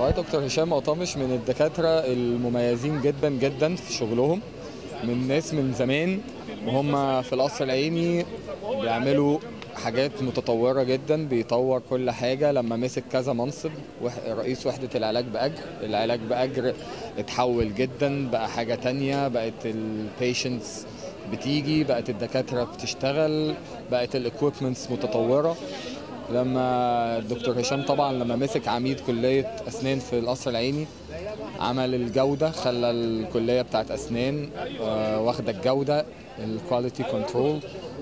والله دكتور هشام مطامش من الدكاترة المميزين جدا جدا في شغلهم من ناس من زمان وهم في القصر العيني بيعملوا حاجات متطورة جدا بيطور كل حاجة لما مسك كذا منصب وح- رئيس وحدة العلاج بأجر العلاج بأجر اتحول جدا بقى حاجة تانية بقت البيشنتس بتيجي بقت الدكاترة بتشتغل بقت الاكويبمنتس متطورة لما الدكتور هشام طبعا لما مسك عميد كلية أسنان في القصر العيني عمل الجودة خلى الكلية بتاعت أسنان آه، واخدة الجودة الكواليتي كنترول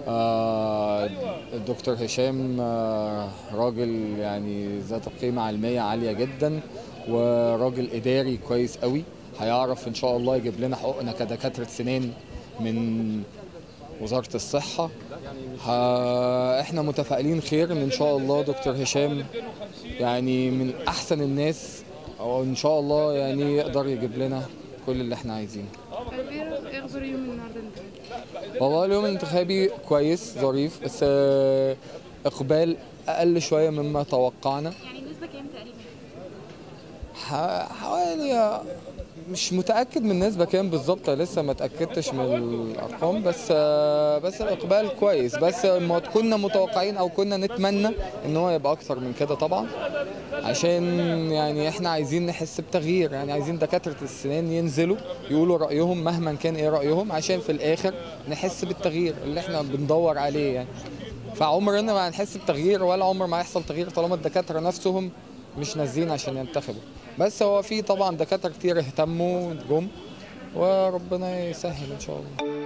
الدكتور هشام آه، راجل يعني ذات قيمة علمية عالية جدا وراجل إداري كويس قوي هيعرف إن شاء الله يجيب لنا حقوقنا كدكاترة سنان من وزارة الصحة ها احنا متفائلين خير ان ان شاء الله دكتور هشام يعني من احسن الناس او ان شاء الله يعني يقدر يجيب لنا كل اللي احنا عايزينه طيب ايه إيه اخبار يوم النهارده انت؟ والله اليوم الانتخابي كويس ظريف بس آه، اقبال اقل شويه مما توقعنا يعني النسبه كام تقريبا؟ ح- حوالي مش متاكد من النسبه كام بالظبط لسه ما اتاكدتش من الارقام بس آه، بس الاقبال كويس بس ما كنا متوقعين او كنا نتمنى ان هو يبقى اكتر من كده طبعا عشان يعني احنا عايزين نحس بتغيير يعني عايزين دكاتره السنان ينزلوا يقولوا رايهم مهما كان ايه رايهم عشان في الاخر نحس بالتغيير اللي احنا بندور عليه يعني فعمرنا ما هنحس بتغيير ولا عمر ما هيحصل تغيير طالما الدكاتره نفسهم مش نازلين عشان ينتخبوا بس هو في طبعا دكاتره كتير اهتموا جم وربنا يسهل ان شاء الله